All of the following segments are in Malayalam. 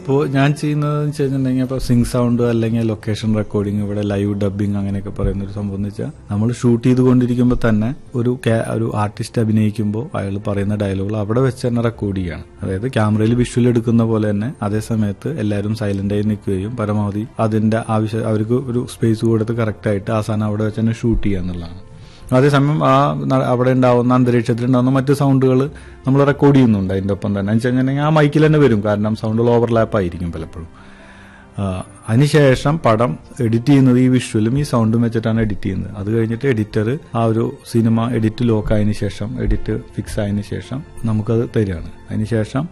ഇപ്പോൾ ഞാൻ ചെയ്യുന്നത് വെച്ച് കഴിഞ്ഞിട്ടുണ്ടെങ്കിൽ ഇപ്പോൾ സിങ് സൗണ്ട് അല്ലെങ്കിൽ ലൊക്കേഷൻ റെക്കോർഡിംഗ് ഇവിടെ ലൈവ് ഡബിങ് അങ്ങനെയൊക്കെ പറയുന്ന ഒരു സംഭവം എന്ന് വെച്ചാൽ നമ്മൾ ഷൂട്ട് ചെയ്തുകൊണ്ടിരിക്കുമ്പോൾ തന്നെ ഒരു ca- ഒരു ആർട്ടിസ്റ്റ് അഭിനയിക്കുമ്പോൾ അയാൾ പറയുന്ന ഡയലോഗുകൾ അവിടെ വെച്ച് തന്നെ റെക്കോർഡ് ചെയ്യുകയാണ് അതായത് ക്യാമറയിൽ വിഷ്വൽ എടുക്കുന്ന പോലെ തന്നെ അതേ സമയത്ത് എല്ലാവരും സൈലന്റ് ആയി നിൽക്കുകയും പരമാവധി അതിന്റെ ആവശ്യം അവർക്ക് ഒരു സ്പേസ് കൊടുത്ത് കറക്റ്റായിട്ട് ആ സാധനം അവിടെ വെച്ച് തന്നെ ഷൂട്ട് ചെയ്യുക എന്നുള്ളതാണ് അതേസമയം ആ ന- അവിടെ ഉണ്ടാവുന്ന അന്തരീക്ഷത്തിൽ ഉണ്ടാവുന്ന മറ്റു സൗണ്ടുകൾ നമ്മൾ റെക്കോർഡ് ചെയ്യുന്നുണ്ട് അതിന്റെ ഒപ്പം തന്നെ എന്ന് വെച്ചാൽ ആ മൈക്കിൽ തന്നെ വരും കാരണം സൗണ്ടുകൾ ഓവർലാപ്പ് ആയിരിക്കും പലപ്പോഴും ആ, അതിനുശേഷം പടം എഡിറ്റ് ചെയ്യുന്നത് ഈ വിഷ്വലും ഈ സൗണ്ടും വെച്ചിട്ടാണ് എഡിറ്റ് ചെയ്യുന്നത് അത് കഴിഞ്ഞിട്ട് എഡിറ്റർ ആ ഒരു സിനിമ എഡിറ്റ് ലോക്ക് ആയതിനു ശേഷം എഡിറ്റ് ഫിക്സ് ആയതിനു ശേഷം നമുക്കത് തരികയാണ് അതിനുശേഷം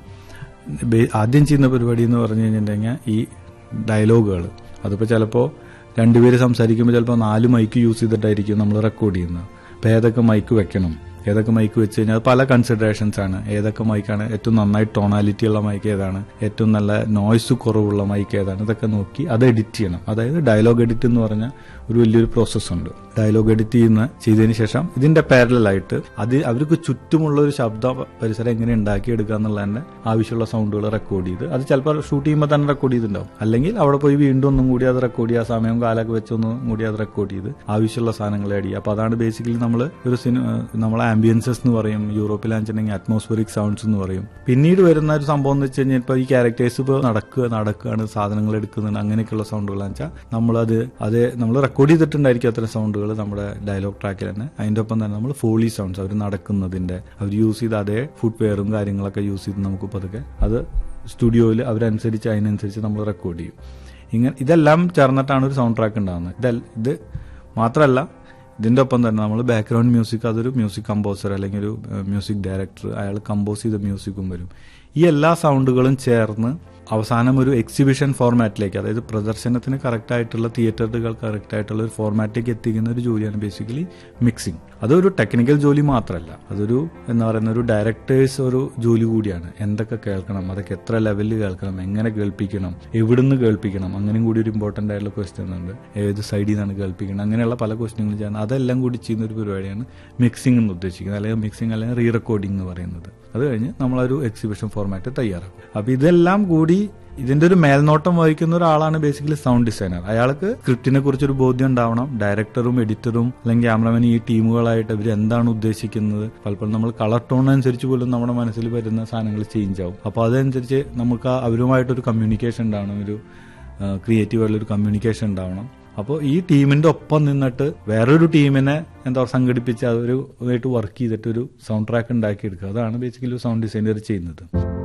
ബേ- ആദ്യം ചെയ്യുന്ന പരിപാടി എന്ന് പറഞ്ഞു കഴിഞ്ഞിട്ടുണ്ടെങ്കിൽ ഈ ഡയലോഗുകൾ അതിപ്പോൾ ചിലപ്പോൾ രണ്ടുപേര് സംസാരിക്കുമ്പോൾ ചിലപ്പോൾ നാല് മൈക്ക് യൂസ് ചെയ്തിട്ടായിരിക്കും നമ്മൾ റെക്കോർഡ് ചെയ്യുന്നത് അപ്പോൾ ഏതൊക്കെ മൈക്ക് വെക്കണം ഏതൊക്കെ മൈക്ക് വെച്ച് കഴിഞ്ഞാൽ പല കൺസിഡറേഷൻസ് ആണ് ഏതൊക്കെ മൈക്കാണ് ഏറ്റവും നന്നായി ടോണാലിറ്റി ഉള്ള മൈക്ക് ഏതാണ് ഏറ്റവും നല്ല നോയ്സ് കുറവുള്ള മൈക്ക് ഏതാണ് ഇതൊക്കെ നോക്കി അത് എഡിറ്റ് ചെയ്യണം അതായത് ഡയലോഗ് എഡിറ്റ് എന്ന് പറഞ്ഞാൽ ഒരു വലിയൊരു പ്രോസസ്സ് ഉണ്ട് ഡയലോഗ് എഡിറ്റ് ചെയ്യുന്ന ചെയ്തതിന് ശേഷം ഇതിന്റെ പാരലായിട്ട് അത് അവർക്ക് ചുറ്റുമുള്ള ഒരു ശബ്ദ പരിസരം എങ്ങനെ ഉണ്ടാക്കിയെടുക്കുക എന്നുള്ളതിന്റെ ആവശ്യമുള്ള സൗണ്ടുകൾ റെക്കോർഡ് ചെയ്ത് അത് ചിലപ്പോൾ ഷൂട്ട് ചെയ്യുമ്പോൾ തന്നെ റെക്കോർഡ് ചെയ്തിട്ടുണ്ടാവും അല്ലെങ്കിൽ അവിടെ പോയി വീണ്ടും ഒന്നും കൂടി അത് റെക്കോർഡ് ചെയ്യുക സമയം കാലൊക്കെ വെച്ച് ഒന്നും കൂടി അത് റെക്കോർഡ് ചെയ്ത് ആവശ്യമുള്ള സാധനങ്ങൾ ആഡ് ചെയ്യുക അപ്പൊ അതാണ് ബേസിക്കലി നമ്മൾ ഒരു സിനിമ നമ്മളെ ആംബിയൻസസ് എന്ന് പറയും യൂറോപ്പിലാണെന്നുണ്ടെങ്കിൽ അറ്റ്മോസ്ഫിയറിക് സൗണ്ട്സ് എന്ന് പറയും പിന്നീട് വരുന്ന ഒരു സംഭവം എന്ന് വെച്ച് കഴിഞ്ഞാൽ ഇപ്പൊ ഈ ക്യാരക്ടേഴ്സ് ഇപ്പോൾ നടക്കുക നടക്കുകയാണ് സാധനങ്ങൾ എടുക്കുന്നുണ്ട് അങ്ങനെയൊക്കെയുള്ള സൗണ്ടുകളാണെന്ന് വെച്ചാൽ നമ്മളത് അത് നമ്മൾ റെക്കോർഡ് ചെയ്തിട്ടുണ്ടായിരിക്കും അത്തരം സൗണ്ടുകൾ നമ്മുടെ ഡയലോഗ് ട്രാക്കിൽ തന്നെ അതിന്റെ ഒപ്പം തന്നെ നമ്മൾ ഫോളി സൗണ്ട്സ് അവർ നടക്കുന്നതിന്റെ അവർ യൂസ് ചെയ്ത അതേ ഫുഡ് വെയറും കാര്യങ്ങളൊക്കെ യൂസ് ചെയ്ത് നമുക്ക് പതുക്കെ അത് സ്റ്റുഡിയോയിൽ അവരനുസരിച്ച് അതിനനുസരിച്ച് നമ്മൾ റെക്കോർഡ് ചെയ്യും ഇങ്ങനെ ഇതെല്ലാം ചേർന്നിട്ടാണ് ഒരു സൗണ്ട് ട്രാക്ക് ഉണ്ടാകുന്നത് ഇതല്ല ഇത് മാത്രമല്ല ഇതിന്റെ ഒപ്പം തന്നെ നമ്മൾ ബാക്ക്ഗ്രൗണ്ട് മ്യൂസിക് അതൊരു മ്യൂസിക് കമ്പോസർ അല്ലെങ്കിൽ ഒരു മ്യൂസിക് ഡയറക്ടർ അയാൾ കമ്പോസ് ചെയ്ത മ്യൂസിക്കും വരും ഈ എല്ലാ സൗണ്ടുകളും ചേർന്ന് അവസാനം ഒരു എക്സിബിഷൻ ഫോർമാറ്റിലേക്ക് അതായത് പ്രദർശനത്തിന് കറക്റ്റ് ആയിട്ടുള്ള തിയേറ്ററുകൾ കറക്റ്റ് ആയിട്ടുള്ള ഒരു ഫോർമാറ്റിലേക്ക് എത്തിക്കുന്ന ഒരു ജോലിയാണ് ബേസിക്കലി മിക്സിംഗ് അതൊരു ടെക്നിക്കൽ ജോലി മാത്രമല്ല അതൊരു എന്താ പറയുന്ന ഒരു ഡയറക്ടേഴ്സ് ഒരു ജോലി കൂടിയാണ് എന്തൊക്കെ കേൾക്കണം അതൊക്കെ എത്ര ലെവലിൽ കേൾക്കണം എങ്ങനെ കേൾപ്പിക്കണം എവിടുന്ന് കേൾപ്പിക്കണം അങ്ങനെയും കൂടി ഒരു ഇമ്പോർട്ടന്റ് ആയിട്ടുള്ള ക്വസ്റ്റ്യൻ ഉണ്ട് ഏത് സൈഡിൽ നിന്നാണ് കേൾപ്പിക്കണം അങ്ങനെയുള്ള പല ക്വസ്റ്റ്യങ്ങളും ചെയ്യാൻ അതെല്ലാം കൂടി ചെയ്യുന്ന ഒരു പരിപാടിയാണ് മിക്സിംഗ് എന്ന് ഉദ്ദേശിക്കുന്നത് അല്ലെങ്കിൽ മിക്സിംഗ് അല്ലെങ്കിൽ റീ റെക്കോർഡിംഗ് എന്ന് പറയുന്നത് അത് കഴിഞ്ഞ് നമ്മളൊരു എക്സിബിഷൻ ഫോർമാറ്റ് തയ്യാറാക്കും അപ്പൊ ഇതെല്ലാം കൂടി ഇതിന്റെ ഒരു മേൽനോട്ടം വഹിക്കുന്ന ഒരാളാണ് ബേസിക്കലി സൗണ്ട് ഡിസൈനർ അയാൾക്ക് സ്ക്രിപ്റ്റിനെ കുറിച്ചൊരു ബോധ്യം ഉണ്ടാവണം ഡയറക്ടറും എഡിറ്ററും അല്ലെങ്കിൽ ക്യാമറമാൻ ഈ ടീമുകളായിട്ട് ഇവർ എന്താണ് ഉദ്ദേശിക്കുന്നത് പലപ്പോഴും നമ്മൾ കളർ ടോൺ അനുസരിച്ച് പോലും നമ്മുടെ മനസ്സിൽ വരുന്ന സാധനങ്ങൾ ചേഞ്ച് ആവും അപ്പോൾ അതനുസരിച്ച് നമുക്ക് ആ അവരുമായിട്ടൊരു കമ്മ്യൂണിക്കേഷൻ ഉണ്ടാവണം ഒരു ക്രിയേറ്റീവ് ആയിട്ടുള്ള ഒരു കമ്മ്യൂണിക്കേഷൻ ഉണ്ടാവണം അപ്പോൾ ഈ ടീമിന്റെ ഒപ്പം നിന്നിട്ട് വേറൊരു ടീമിനെ എന്താ പറയുക സംഘടിപ്പിച്ച് അതൊരു ഇതായിട്ട് വർക്ക് ചെയ്തിട്ട് ഒരു സൗണ്ട് ട്രാക്ക് ഉണ്ടാക്കിയെടുക്കുക അതാണ് ബേസിക്കലി സൗണ്ട് ഡിസൈനർ ചെയ്യുന്നത്